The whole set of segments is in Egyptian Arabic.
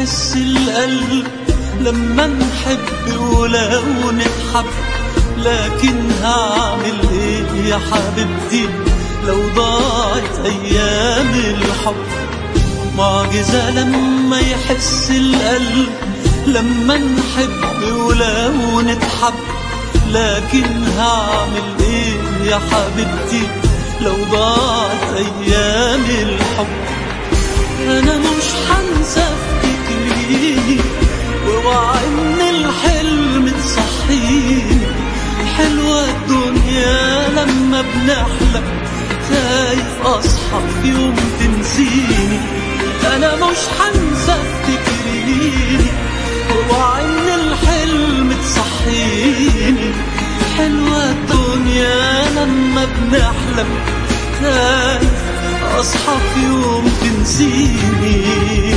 يحس القلب لما نحب ولو نتحب لكن هعمل ايه يا حبيبتي لو ضاعت ايام الحب معجزة لما يحس القلب لما نحب ولو نتحب لكن هعمل ايه يا حبيبتي لو ضاعت ايام الحب انا مش هنسى افتكريني واوعى ان الحلم تصحيني حلوة الدنيا لما بنحلم خايف اصحى في يوم تنسيني انا مش هنسى افتكريني واوعى ان الحلم تصحيني حلوة الدنيا لما بنحلم خايف اصحى في يوم تنسيني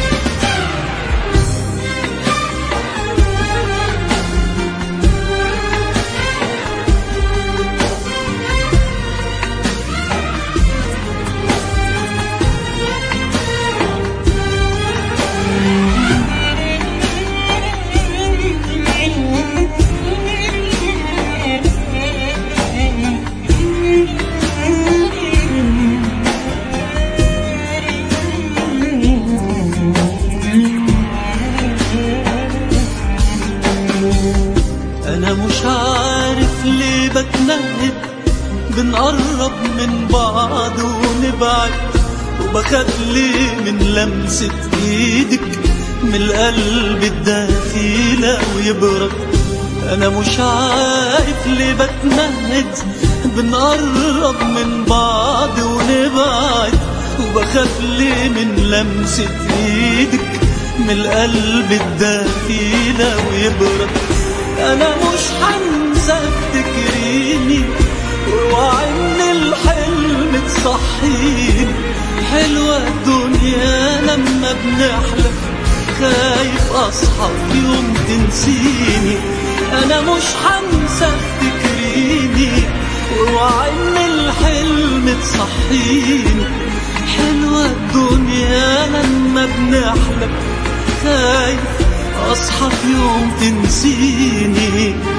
انا مش عارف ليه بتنهد بنقرب من بعض ونبعد وبخاف ليه من لمسة ايدك من القلب الدافي لو يبرد انا مش عارف ليه بتنهد بنقرب من بعض ونبعد وبخاف ليه من لمسة ايدك من القلب الدافي لو يبرد انا مش هنسى افتكريني واوعى ان الحلم تصحيني حلوة الدنيا لما بنحلم خايف اصحى في يوم تنسيني انا مش هنسى افتكريني واوعى ان الحلم تصحيني حلوة الدنيا لما بنحلم خايف اصحى في يوم تنسيني